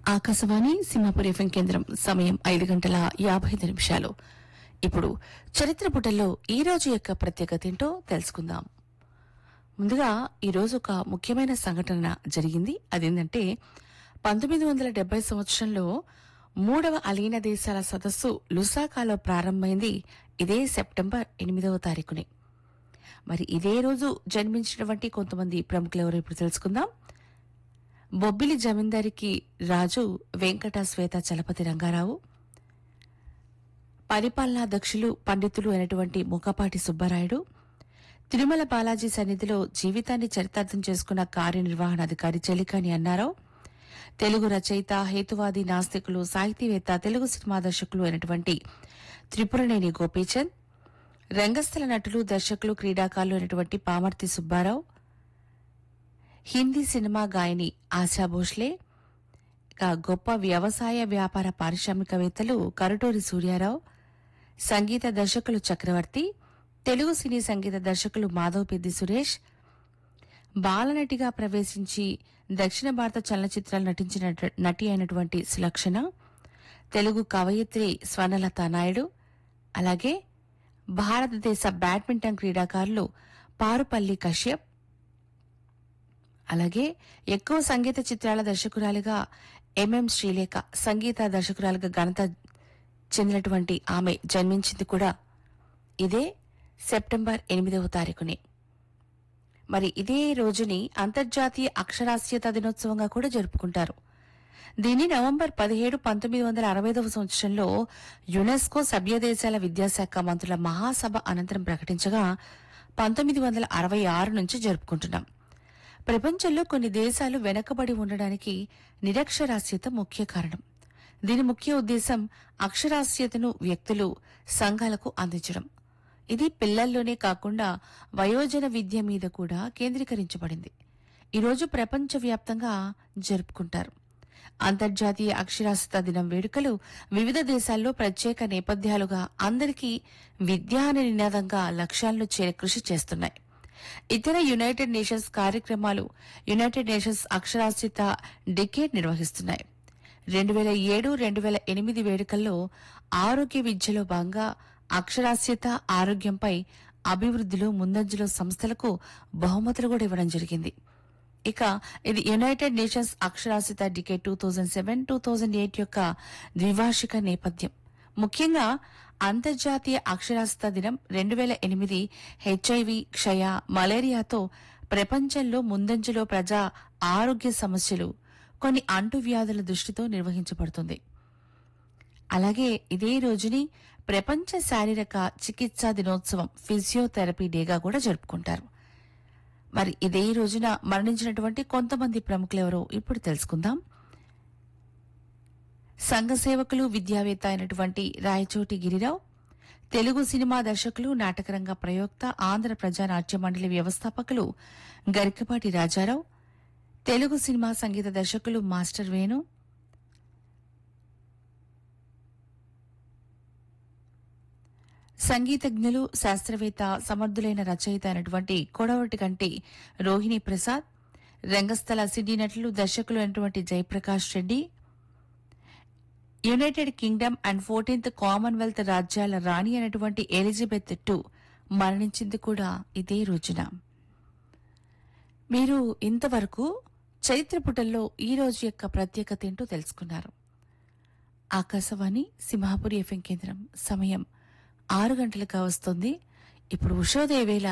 Akashvani Simhapur FM కేంద్రం సమయం ఐదు గంటల యాభై ఐదు నిమిషాలు ఇప్పుడు చరిత్ర పుటల్లో ఈ రోజు యొక్క ప్రత్యేకత ఏంటో తెలుసుకుందాం ముందుగా ఈ రోజు ఒక ముఖ్యమైన సంఘటన జరిగింది అదేంటంటే పంతొమ్మిది వందల డెబ్బై సంవత్సరంలో మూడవ అలీన దేశాల సదస్సు లుసాకాలో ప్రారంభమైంది ఇదే సెప్టెంబర్ ఎనిమిదవ తారీఖునే మరి ఇదే రోజు జన్మించినటువంటి కొంతమంది ప్రముఖులు ఎవరో ఇప్పుడు తెలుసుకుందాం బొబ్బిలి జమీందారికి రాజు వెంకట శ్వేత చలపతి రంగారావు పరిపాలనా దక్షులు పండితులు అయినటువంటి ముఖపాటి సుబ్బరాయుడు తిరుమల బాలాజీ సన్నిధిలో జీవితాన్ని చరితార్థం చేసుకున్న కార్యనిర్వహణాధికారి చెలికాని అన్నారావు తెలుగు రచయిత హేతువాది నాస్తికులు సాహితీవేత్త తెలుగు సినిమా దర్శకులు అయినటువంటి త్రిపురనేని గోపీచంద్ రంగస్థల నటులు దర్శకులు క్రీడాకారులు అయినటువంటి పామర్తి సుబ్బారావు హిందీ సినిమా గాయని ఆశా భోస్లే ఇక గొప్ప వ్యవసాయ వ్యాపార పారిశ్రామికవేత్తలు కరుటూరి సూర్యారావు సంగీత దర్శకులు చక్రవర్తి తెలుగు సినీ సంగీత దర్శకులు మాధవ్ పెద్ది సురేష్ బాలనటిగా ప్రవేశించి దక్షిణ భారత చలనచిత్రాలు నటించిన నటి అయినటువంటి సులక్షణ తెలుగు కవయిత్రి స్వర్ణలత నాయుడు అలాగే భారతదేశ బ్యాడ్మింటన్ క్రీడాకారులు పారుపల్లి కశ్యప్ అలాగే ఎక్కువ సంగీత చిత్రాల దర్శకురాలిగా ఎంఎం శ్రీలేఖ సంగీత దర్శకురాలుగా ఘనత చెందినటువంటి ఆమె జన్మించింది కూడా ఇదే సెప్టెంబర్ ఎనిమిదవ తారీఖునే మరి ఇదే రోజుని అంతర్జాతీయ అక్షరాస్యత దినోత్సవంగా కూడా జరుపుకుంటారు దీన్ని నవంబర్ పదిహేడు పంతొమ్మిది వందల అరవైదవ సంవత్సరంలో యునెస్కో సభ్య దేశాల విద్యాశాఖ మంత్రుల మహాసభ అనంతరం ప్రకటించగా పంతొమ్మిది వందల అరవై ఆరు నుంచి జరుపుకుంటున్నాం ప్రపంచంలో కొన్ని దేశాలు వెనకబడి ఉండడానికి నిరక్షరాస్యత ముఖ్య కారణం దీని ముఖ్య ఉద్దేశం అక్షరాస్యతను వ్యక్తులు సంఘాలకు అందించడం ఇది పిల్లల్లోనే కాకుండా వయోజన విద్య మీద కూడా కేంద్రీకరించబడింది ఈరోజు ప్రపంచవ్యాప్తంగా జరుపుకుంటారు అంతర్జాతీయ అక్షరాస్యత దినం వేడుకలు వివిధ దేశాల్లో ప్రత్యేక నేపథ్యాలుగా అందరికీ విద్యా అనే నినాదంగా లక్ష్యాలను చేరే కృషి చేస్తున్నాయి ఇతర యునైటెడ్ నేషన్స్ కార్యక్రమాలు యునైటెడ్ నేషన్స్ అక్షరాస్యత డికేట్ నిర్వహిస్తున్నాయి రెండు వేల ఏడు రెండు వేల ఎనిమిది వేడుకల్లో ఆరోగ్య విద్యలో భాగంగా అక్షరాస్యత ఆరోగ్యంపై అభివృద్ధిలో ముందంజలో సంస్థలకు బహుమతులు కూడా ఇవ్వడం జరిగింది ఇక ఇది యునైటెడ్ నేషన్స్ అక్షరాస్యత decade two thousand seven two thousand eight యొక్క ద్వివార్షిక నేపథ్యం ముఖ్యంగా అంతర్జాతీయ అక్షరాస్యత దినం రెండు వేల ఎనిమిది హెచ్ఐవి క్షయ మలేరియాతో ప్రపంచంలో ముందంజలో ప్రజా ఆరోగ్య సమస్యలు కొన్ని అంటువ్యాధుల దృష్టితో నిర్వహించబడుతుంది అలాగే ఇదే రోజుని ప్రపంచ శారీరక చికిత్సా దినోత్సవం ఫిజియోథెరపీ డేగా కూడా జరుపుకుంటారు మరి ఇదే రోజున మరణించినటువంటి కొంతమంది ప్రముఖులు ఎవరో ఇప్పుడు తెలుసుకుందాం సంఘ సేవకులు విద్యావేత్త అయినటువంటి రాయచోటి గిరిరావు తెలుగు సినిమా దర్శకులు నాటకరంగ ప్రయోక్త ఆంధ్ర ప్రజా నాట్య మండలి వ్యవస్థాపకులు గరికపాటి రాజారావు తెలుగు సినిమా సంగీత దర్శకులు మాస్టర్ వేణు సంగీతజ్ఞులు శాస్త్రవేత్త సమర్థులైన రచయిత అయినటువంటి కొడవటి కంటి రోహిణి ప్రసాద్ రంగస్థల సినీ నటులు దర్శకులు అయినటువంటి Jayaprakash Reddy United Kingdom and fourteenth commonwealth రాజ్యాల రాణి అయినటువంటి ఎలిజబెత్ టు మరణించింది కూడా ఇదే రోజున మీరు ఇంతవరకు చరిత్ర పుటల్లో ఈ రోజు యొక్క ప్రత్యేకత ఏంటో తెలుసుకున్నారు ఆకాశవాణి సింహాపురి ఎఫ్ఎం కేంద్రం సమయం ఆరు గంటలుగా వస్తుంది ఇప్పుడు ఉషోదయ వేళ